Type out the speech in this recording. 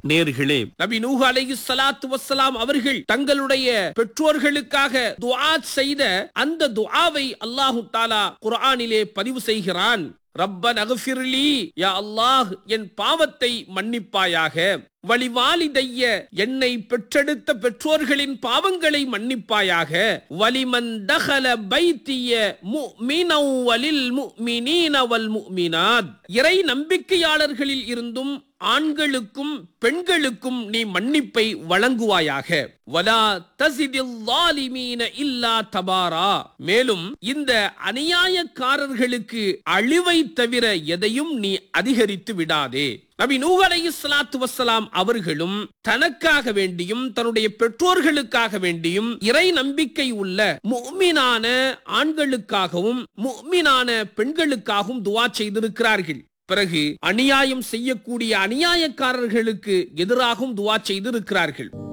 நேர்களே நபி நூஹ் அலைஹி ஸலாத்து வஸ்ஸலாம் அவர்கள் தங்களுடைய பெற்றோர்களுக்காக துஆ செய்த அந்த துஆவை அல்லாஹு தாலா குர்ஆனிலே பதிவு செய்கிறான் ரப்பன் அகஃபிர்லி யா அல்லாஹ் என் பாவத்தை மன்னிப்பாயாக வலிவாலிதைய என்னை பெற்றெடுத்த பெற்றோர்களின் பாவங்களை மன்னிப்பாயாக வலிமன் தகல பைத்திய முஃமினௌ வலில் முஃமினீன வல் முஃமினாத் இறை நம்பிக்கையாளர்களில் இருந்தும் ஆண்களுக்கும் பெண்களுக்கும் நீ மன்னிப்பை வழங்குவாயாக வலா தசிதில் லாலிமீன இல்லா தபாரா மேலும் இந்த அநியாயக்காரர்களுக்கு அழிவை தவிர எதையும் நீ அதிகரித்து விடாதே நபி நூஹ் அலைஹிஸ்ஸலாத்து வஸ்ஸலாம் அவர்களும் தனக்காக வேண்டியும் தன்னுடைய பெற்றோர்களுக்காக வேண்டியும் இறை நம்பிக்கை உள்ள முஃமினான ஆண்களுக்காகவும் முஃமினான பெண்களுக்காகவும் துஆ செய்திருக்கிறார்கள் பிறகு அநியாயம் செய்யக்கூடிய அநியாயக்காரர்களுக்கு எதிராகவும் துஆ செய்திருக்கிறார்கள்